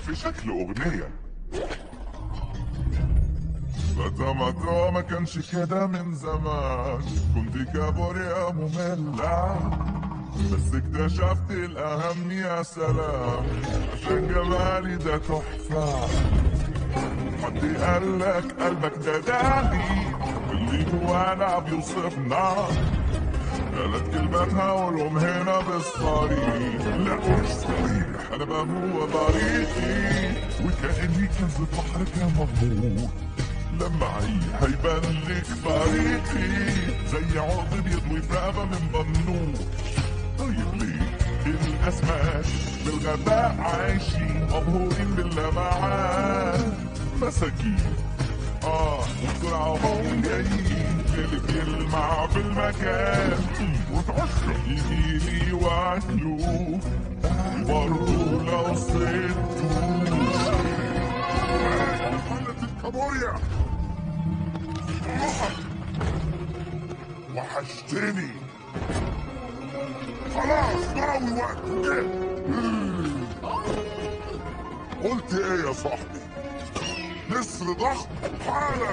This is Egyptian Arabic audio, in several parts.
في شكل أغنية متى متى ما كانش كده من زمان كنت كابوريا مملة بس اكتشفت الأهم يا سلام عشان جمالي ده تحفة حد قالك قلبك ده دالي اللي جوانا بيوصفنا ثلاث كلمات هقولهم هنا بالصريح لا مش صريح انا بقى هو طريقي وكاني كنز البحر كان مغمور لما عيني هيبان لك طريقي زي عقد بيضوي في رقبه من بنور طيب ليه الاسماك بالغباء عايشين مبهورين باللمعان مساكين اه بسرعة وهم جايين اللي بيلمع في المكان وتعشق يجيلي واكله برضه لو صدته حلة الكابوريا وحشتني خلاص ناوي وقت جه قلت ايه يا صاحبي نسر ضخم حالا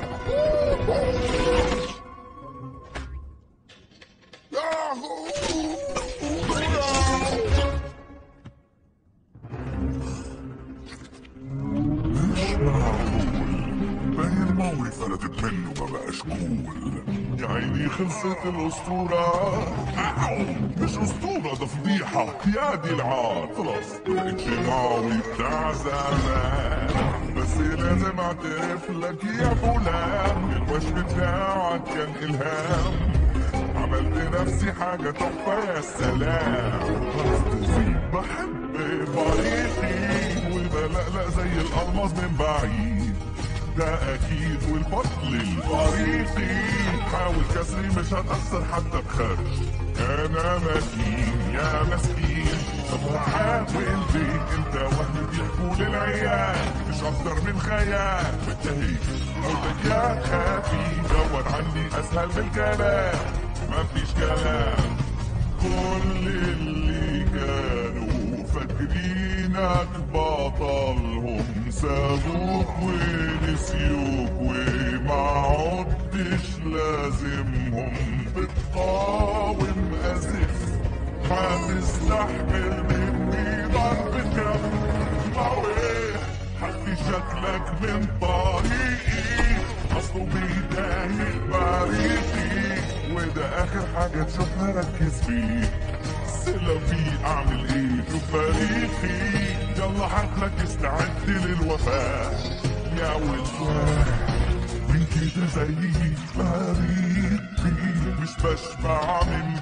مش معقول باين موري فلتت منه ما بقاش كول يا عيني خلصت الاسطورة أو مش اسطورة ده فضيحة يا دي العار خلاص بقيتش ماوي بتاع زمان بس لازم اعترف لك يا فلان الوش بتاعك كان الهام عملت نفسي حاجة تحفة يا سلام بحب فريقي وبلقلق زي الألماس من بعيد ده أكيد والفضل الفريقي حاول كسري مش هتأثر حتى بخرج أنا متين يا مسكين طب حاول ليه أنت وهم بيحكوا للعيال مش أكتر من خيال بالتهيج موتك يا خفي دور عني أسهل من الكلام مفيش كلام كل اللي كانوا فاكرينك بطلهم سابوك ونسيوك وما عدتش لازمهم بتقاوم أزف هتستحمل مني ضرب كف قوي حكي شكلك من طريقي أصله بيضايق بريقي وده آخر حاجة تشوفها ركز فيه سلا في أعمل إيه شوف فريقي يلا حقلك استعد للوفاة يا ولد من كده زيي فريقي مش بشبع من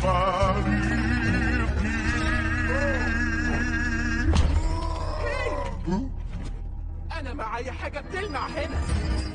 بريقي انا معايا حاجه بتلمع هنا